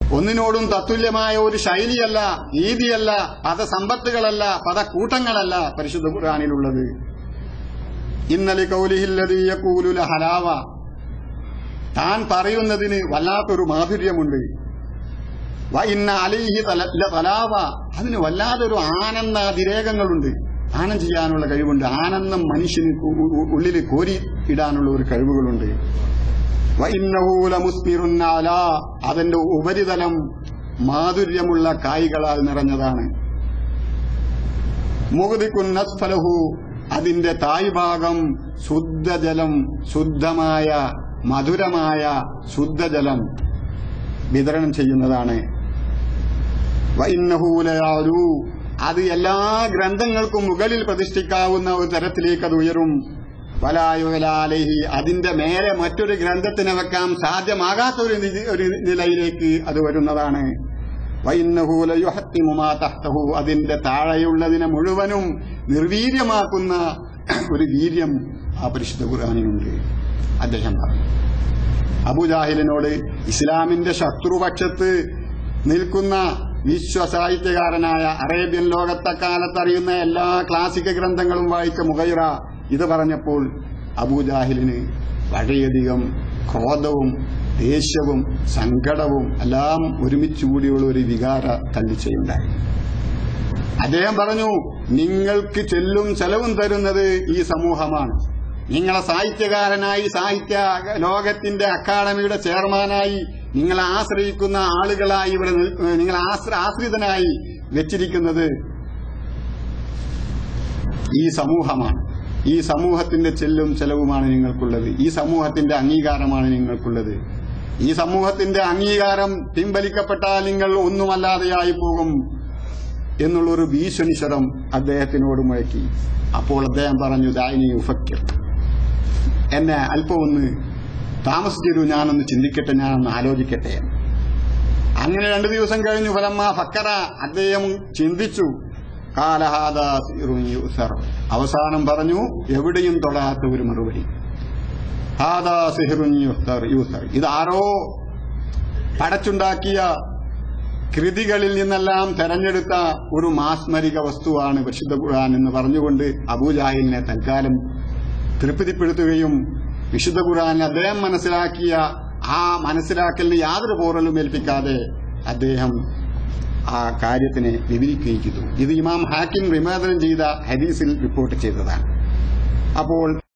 ഒന്നിനോടും തത്തുല്യമായ ഒരു ശൈലിയല്ല രീതിയല്ല പദസമ്പത്തുകളല്ല പദക്കൂട്ടങ്ങളല്ല പരിശുദ്ധ ഖുർആാനിലുള്ളത് ഇന്നലെ കൗലിഹില്ലതീയ കൂലുല ഹലാവ താൻ പറയുന്നതിന് വല്ലാത്തൊരു മാധുര്യമുണ്ട് വ ഇന്ന അലിഹി തല- ല തലാവ അതിന് വല്ലാതൊരു ആനന്ദാതിരേകങ്ങളുണ്ട് ആനം ചെയ്യാനുള്ള കഴിവുണ്ട് ആനന്ദം മനുഷ്യന് ഉ- ഉ- ഉള്ളിൽ കോരി ഇടാനുള്ള ഒരു കഴിവുകളുണ്ട് വ ഇന്നഹു ലമുസ്മിറുൻ അലാ. അതിന്റെ ഉപരിതലം മാധുര്യമുള്ള കായ്കളാൽ നിറഞ്ഞതാണ് മുഹദിക്കുൻ നസ്ഫലഹു അതിന്റെ തായ്ഭാഗം ശുദ്ധജലം ശുദ്ധമായ മധുരമായ ശുദ്ധജലം വിതരണം ചെയ്യുന്നതാണ് വൈന്നഹൂലയാരു അത് എല്ലാ ഗ്രന്ഥങ്ങൾക്കും മുകളിൽ പ്രതിഷ്ഠിക്കാവുന്ന ഒരു തരത്തിലേക്ക് അത് ഉയരും വലായുലാലേഹി അതിന്റെ മേലെ മറ്റൊരു ഗ്രന്ഥത്തിന് വെക്കാൻ സാധ്യമാകാത്ത ഒരു നിധി- ഒരു നിലയിലേക്ക് അത് വരുന്നതാണ് വൈന്നഹൂലയുഹത്തിമുമാ തഹ്തഹു അതിന്റെ താഴെയുള്ളതിനെ മുഴുവനും നിർവീര്യമാക്കുന്ന ഒരു വീര്യം ആ പരിശുദ്ധ ഖുർആാനിനുണ്ട് അദ്ദേഹം പറഞ്ഞു അബുജാഹിലിനോട് ഇസ്ലാമിന്റെ ശത്രുപക്ഷത്ത് നിൽക്കുന്ന വിശ്വസാഹിത്യകാരനായ അറേബ്യൻ ലോകത്തെ കാലത്ത് അറിയുന്ന എല്ലാ ക്ലാസിക് ഗ്രന്ഥങ്ങളും വായിച്ച മുഗൈറ ഇത് പറഞ്ഞപ്പോൾ അബൂജാഹിലിന് വളരെയധികം ക്രോധവും ദേഷ്യവും സങ്കടവും എല്ലാം ഒരുമിച്ച് കൂടിയുള്ള ഒരു വികാര തല്ലിച്ചയുണ്ടായി അദ്ദേഹം പറഞ്ഞു നിങ്ങൾക്ക് ചെല്ലും ചെലവും തരുന്നത് ഈ സമൂഹമാണ് നിങ്ങളെ സാഹിത്യകാരനായി സാഹിത്യ ലോകത്തിന്റെ അക്കാദമിയുടെ ചെയർമാനായി നിങ്ങളെ ആശ്രയിക്കുന്ന ആളുകളായി ഇവിടെ നിൽ- നിങ്ങളെ ആശ്ര ആശ്രിതനായി വെച്ചിരിക്കുന്നത് ഈ സമൂഹമാണ് ഈ സമൂഹത്തിന്റെ ചെല്ലും ചെലവുമാണ് നിങ്ങൾക്കുള്ളത് ഈ സമൂഹത്തിന്റെ അംഗീകാരമാണ് നിങ്ങൾക്കുള്ളത് ഈ സമൂഹത്തിന്റെ അംഗീകാരം പിൻവലിക്കപ്പെട്ടാൽ നിങ്ങൾ ഒന്നുമല്ലാതെയായി പോകും എന്നുള്ളൊരു ഭീഷണിശ്വരം അദ്ദേഹത്തിനോട് മുഴക്കി അപ്പോൾ അദ്ദേഹം പറഞ്ഞു ദായിനി ഉഫക്കിർ എന്നെ അല്പം ഒന്ന് താമസിച്ചിരു ഞാനൊന്ന് ചിന്തിക്കട്ടെ ഞാനൊന്ന് ആലോചിക്കട്ടെ അങ്ങനെ രണ്ടു ദിവസം കഴിഞ്ഞു ഫലമ്മ ഫക്കറ അദ്ദേഹം ചിന്തിച്ചു കാലഹാദ സിറുൻ യുസർ. അവസാനം പറഞ്ഞു എവിടെയും തൊടാത്ത ഒരു മറുപടി ഹാദാ സിഹറുൻ യുസർ യൂസർ ഇതാരോ പടച്ചുണ്ടാക്കിയ കൃതികളിൽ നിന്നെല്ലാം തെരഞ്ഞെടുത്ത ഒരു മാസ്മരിക വസ്തുവാണ് പരിശുദ്ധ ഖുർആൻ എന്ന് പറഞ്ഞുകൊണ്ട് അബൂജാഹിലിനെ തൽക്കാലം തൃപ്തിപ്പെടുത്തുകയും വിശുദ്ധ ഖുർആൻ അദ്ദേഹം മനസ്സിലാക്കിയ ആ മനസ്സിലാക്കലിന് യാതൊരു പോറലും ഏൽപ്പിക്കാതെ അദ്ദേഹം ആ കാര്യത്തിനെ വിവരിക്കുകയും ചെയ്തു ഇത് ഇമാം ഹാക്കിം വിമോചനം ചെയ്ത ഹദീസിൽ റിപ്പോർട്ട് ചെയ്തതാണ് അപ്പോൾ